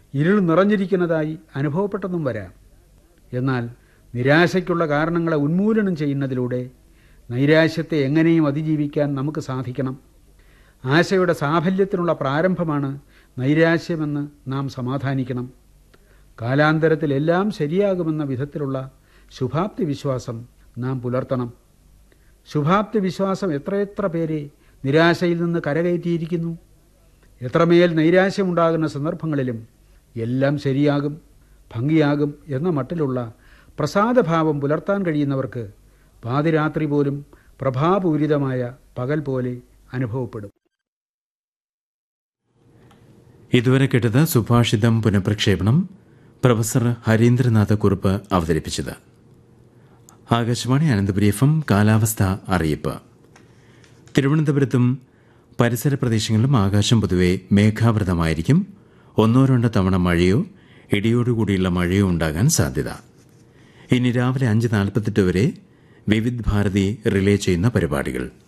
ഇരുൾ നിറഞ്ഞിരിക്കുന്നതായി അനുഭവപ്പെട്ടെന്നും വരാം എന്നാൽ നിരാശയ്ക്കുള്ള കാരണങ്ങളെ ഉന്മൂലനം ചെയ്യുന്നതിലൂടെ നൈരാശ്യത്തെ എങ്ങനെയും അതിജീവിക്കാൻ നമുക്ക് സാധിക്കണം ആശയുടെ സാഫല്യത്തിനുള്ള പ്രാരംഭമാണ് നൈരാശ്യമെന്ന് നാം സമാധാനിക്കണം കാലാന്തരത്തിൽ എല്ലാം ശരിയാകുമെന്ന വിധത്തിലുള്ള ശുഭാപ്തി വിശ്വാസം നാം പുലർത്തണം ശുഭാപ്തി വിശ്വാസം എത്രയെത്ര പേരെ നിരാശയിൽ നിന്ന് കരകയറ്റിയിരിക്കുന്നു എത്രമേൽ നൈരാശ്യമുണ്ടാകുന്ന സന്ദർഭങ്ങളിലും എല്ലാം ശരിയാകും ഭംഗിയാകും എന്ന മട്ടിലുള്ള പ്രസാദഭാവം പുലർത്താൻ കഴിയുന്നവർക്ക് പാതിരാത്രി പോലും പ്രഭാപൂരിതമായ പകൽ പോലെ അനുഭവപ്പെടും ഇതുവരെ കേട്ടത് സുഭാഷിതം പുനഃപ്രക്ഷേപണം പ്രൊഫസർ ഹരീന്ദ്രനാഥ കുറുപ്പ് അവതരിപ്പിച്ചത് ആകാശവാണി അനന്തപുരി എഫ് എം കാലാവസ്ഥ അറിയിപ്പ് തിരുവനന്തപുരത്തും പരിസര പ്രദേശങ്ങളിലും ആകാശം പൊതുവെ മേഘാവൃതമായിരിക്കും ഒന്നോ രണ്ടോ തവണ മഴയോ ഇടിയോടുകൂടിയുള്ള മഴയോ ഉണ്ടാകാൻ സാധ്യത ഇനി രാവിലെ അഞ്ച് നാൽപ്പത്തെട്ട് വരെ വിവിധ് ഭാരതി റിലേ ചെയ്യുന്ന പരിപാടികൾ